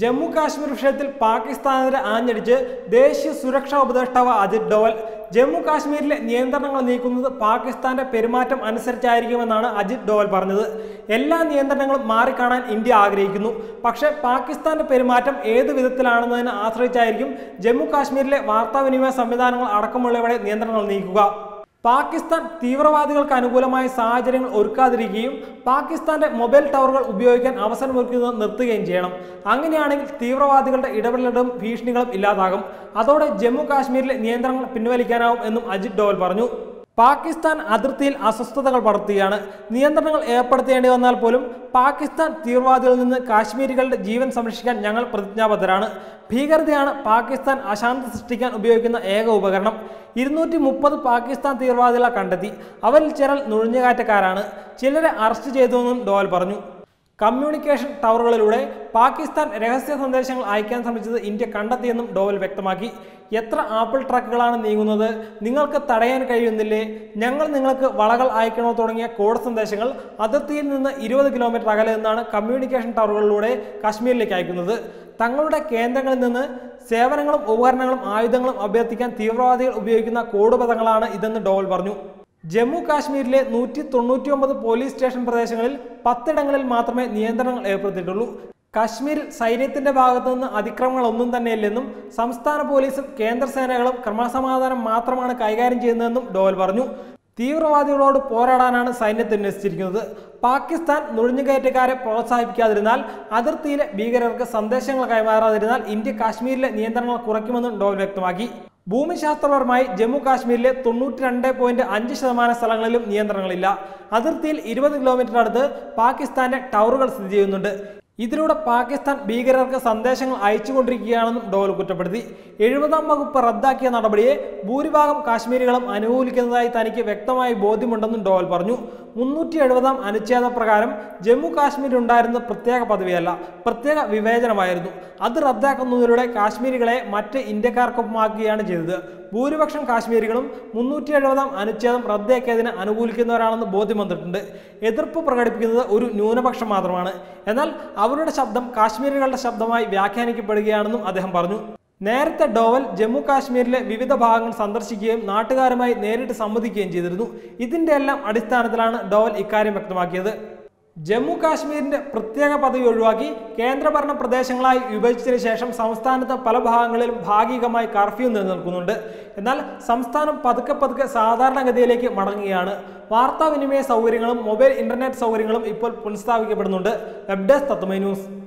ജമ്മു കാശ്മീർ വിഷയത്തിൽ പാകിസ്ഥാനെതിരെ ആഞ്ഞടിച്ച് ദേശീയ സുരക്ഷാ ഉപദേഷ്ടാവ് അജിത് ഡോവൽ ജമ്മു കാശ്മീരിലെ നിയന്ത്രണങ്ങൾ നീക്കുന്നത് പാകിസ്ഥാന്റെ പെരുമാറ്റം അനുസരിച്ചായിരിക്കുമെന്നാണ് അജിത് ഡോവൽ പറഞ്ഞത് എല്ലാ നിയന്ത്രണങ്ങളും മാറിക്കാണാൻ ഇന്ത്യ ആഗ്രഹിക്കുന്നു പക്ഷേ പാകിസ്ഥാന്റെ പെരുമാറ്റം ഏത് വിധത്തിലാണെന്നതിനെ ആശ്രയിച്ചായിരിക്കും ജമ്മു കാശ്മീരിലെ വാർത്താവിനിമയ സംവിധാനങ്ങൾ അടക്കമുള്ളവയുടെ നിയന്ത്രണങ്ങൾ നീക്കുക പാകിസ്ഥാൻ തീവ്രവാദികൾക്ക് അനുകൂലമായ സാഹചര്യങ്ങൾ ഒരുക്കാതിരിക്കുകയും പാകിസ്ഥാന്റെ മൊബൈൽ ടവറുകൾ ഉപയോഗിക്കാൻ അവസരമൊരുക്കുന്നത് നിർത്തുകയും ചെയ്യണം അങ്ങനെയാണെങ്കിൽ തീവ്രവാദികളുടെ ഇടപെടലുകളും ഭീഷണികളും ഇല്ലാതാകും അതോടെ ജമ്മു കാശ്മീരിലെ നിയന്ത്രണങ്ങൾ പിൻവലിക്കാനാവും എന്നും അജിത് ഡോവൽ പറഞ്ഞു പാകിസ്ഥാൻ അതിർത്തിയിൽ അസ്വസ്ഥതകൾ പടർത്തുകയാണ് നിയന്ത്രണങ്ങൾ ഏർപ്പെടുത്തേണ്ടി വന്നാൽ പോലും പാകിസ്ഥാൻ തീവ്രവാദികളിൽ നിന്ന് കാശ്മീരികളുടെ ജീവൻ സംരക്ഷിക്കാൻ ഞങ്ങൾ പ്രതിജ്ഞാബദ്ധരാണ് ഭീകരതയാണ് പാകിസ്ഥാൻ അശാന്തി സൃഷ്ടിക്കാൻ ഉപയോഗിക്കുന്ന ഏക ഉപകരണം ഇരുന്നൂറ്റി മുപ്പത് പാകിസ്ഥാൻ തീവ്രവാദികളെ കണ്ടെത്തി അവരിൽ ചിലർ നുഴഞ്ഞുകാറ്റക്കാരാണ് ചിലരെ അറസ്റ്റ് ചെയ്തുവെന്നും ഡോവൽ പറഞ്ഞു കമ്മ്യൂണിക്കേഷൻ ടവറുകളിലൂടെ പാകിസ്ഥാൻ രഹസ്യ സന്ദേശങ്ങൾ അയക്കാൻ ശ്രമിച്ചത് ഇന്ത്യ കണ്ടെത്തിയെന്നും ഡോവൽ വ്യക്തമാക്കി എത്ര ആപ്പിൾ ട്രക്കുകളാണ് നീങ്ങുന്നത് നിങ്ങൾക്ക് തടയാൻ കഴിയുന്നില്ലേ ഞങ്ങൾ നിങ്ങൾക്ക് വളകൾ അയക്കണോ തുടങ്ങിയ കോഡ് സന്ദേശങ്ങൾ അതിർത്തിയിൽ നിന്ന് ഇരുപത് കിലോമീറ്റർ അകലെ നിന്നാണ് കമ്മ്യൂണിക്കേഷൻ ടവറുകളിലൂടെ കാശ്മീരിലേക്ക് അയക്കുന്നത് തങ്ങളുടെ കേന്ദ്രങ്ങളിൽ നിന്ന് സേവനങ്ങളും ഉപകരണങ്ങളും ആയുധങ്ങളും അഭ്യർത്ഥിക്കാൻ തീവ്രവാദികൾ ഉപയോഗിക്കുന്ന കോഡ് പദങ്ങളാണ് ഇതെന്ന് ഡോവൽ പറഞ്ഞു ജമ്മു കാശ്മീരിലെ നൂറ്റി തൊണ്ണൂറ്റി ഒമ്പത് പോലീസ് സ്റ്റേഷൻ പ്രദേശങ്ങളിൽ പത്തിടങ്ങളിൽ മാത്രമേ നിയന്ത്രണങ്ങൾ ഏർപ്പെടുത്തിയിട്ടുള്ളൂ കാശ്മീരിൽ സൈന്യത്തിന്റെ ഭാഗത്തു നിന്ന് അതിക്രമങ്ങളൊന്നും തന്നെയില്ലെന്നും സംസ്ഥാന പോലീസും കേന്ദ്ര സേനകളും ക്രമസമാധാനം മാത്രമാണ് കൈകാര്യം ചെയ്യുന്നതെന്നും ഡോവൽ പറഞ്ഞു തീവ്രവാദികളോട് പോരാടാനാണ് സൈന്യത്തെ വിന്യസിച്ചിരിക്കുന്നത് പാകിസ്ഥാൻ നുഴഞ്ഞുകയറ്റക്കാരെ പ്രോത്സാഹിപ്പിക്കാതിരുന്നാൽ അതിർത്തിയിലെ ഭീകരർക്ക് സന്ദേശങ്ങൾ കൈമാറാതിരുന്നാൽ ഇന്ത്യ കാശ്മീരിലെ നിയന്ത്രണങ്ങൾ കുറയ്ക്കുമെന്നും ഡോവൽ വ്യക്തമാക്കി ഭൂമിശാസ്ത്രപരമായി ജമ്മു കാശ്മീരിലെ തൊണ്ണൂറ്റി രണ്ട് പോയിന്റ് അഞ്ച് ശതമാനം സ്ഥലങ്ങളിലും നിയന്ത്രണങ്ങളില്ല അതിർത്തിയിൽ ഇരുപത് കിലോമീറ്റർ അടുത്ത് പാകിസ്ഥാന്റെ ടവറുകൾ സ്ഥിതി ചെയ്യുന്നുണ്ട് ഇതിലൂടെ പാകിസ്ഥാൻ ഭീകരർക്ക് സന്ദേശങ്ങൾ അയച്ചുകൊണ്ടിരിക്കുകയാണെന്നും ഡോവൽ കുറ്റപ്പെടുത്തി എഴുപതാം വകുപ്പ് റദ്ദാക്കിയ നടപടിയെ ഭൂരിഭാഗം കാശ്മീരികളും അനുകൂലിക്കുന്നതായി തനിക്ക് വ്യക്തമായ ബോധ്യമുണ്ടെന്നും ഡോവൽ പറഞ്ഞു മുന്നൂറ്റി എഴുപതാം അനുച്ഛേദ പ്രകാരം ജമ്മു കാശ്മീരിൽ ഉണ്ടായിരുന്ന പ്രത്യേക പദവിയല്ല പ്രത്യേക വിവേചനമായിരുന്നു അത് റദ്ദാക്കുന്നതിലൂടെ കാശ്മീരികളെ മറ്റ് ഇന്ത്യക്കാർക്കൊപ്പമാക്കുകയാണ് ചെയ്തത് ഭൂരിപക്ഷം കാശ്മീരികളും മുന്നൂറ്റി എഴുപതാം അനുച്ഛേദം റദ്ദാക്കിയതിനെ അനുകൂലിക്കുന്നവരാണെന്ന് ബോധ്യം വന്നിട്ടുണ്ട് എതിർപ്പ് പ്രകടിപ്പിക്കുന്നത് ഒരു ന്യൂനപക്ഷം മാത്രമാണ് എന്നാൽ അവരുടെ ശബ്ദം കാശ്മീരികളുടെ ശബ്ദമായി വ്യാഖ്യാനിക്കപ്പെടുകയാണെന്നും അദ്ദേഹം പറഞ്ഞു നേരത്തെ ഡോവൽ ജമ്മു കാശ്മീരിലെ വിവിധ ഭാഗങ്ങൾ സന്ദർശിക്കുകയും നാട്ടുകാരുമായി നേരിട്ട് സംവദിക്കുകയും ചെയ്തിരുന്നു ഇതിന്റെ എല്ലാം അടിസ്ഥാനത്തിലാണ് ഡോവൽ ഇക്കാര്യം വ്യക്തമാക്കിയത് ജമ്മു കാശ്മീരിന്റെ പ്രത്യേക പദവി ഒഴിവാക്കി കേന്ദ്രഭരണ പ്രദേശങ്ങളായി വിഭജിച്ചതിന് ശേഷം സംസ്ഥാനത്ത് പല ഭാഗങ്ങളിലും ഭാഗികമായി കർഫ്യൂ നിലനിൽക്കുന്നുണ്ട് എന്നാൽ സംസ്ഥാനം പതുക്കെ പതുക്കെ സാധാരണഗതിയിലേക്ക് മടങ്ങുകയാണ് വാർത്താവിനിമയ സൗകര്യങ്ങളും മൊബൈൽ ഇന്റർനെറ്റ് സൗകര്യങ്ങളും ഇപ്പോൾ പുനഃസ്ഥാപിക്കപ്പെടുന്നുണ്ട് വെബ് ഡെസ്ക് തത്വമൈ ന്യൂസ്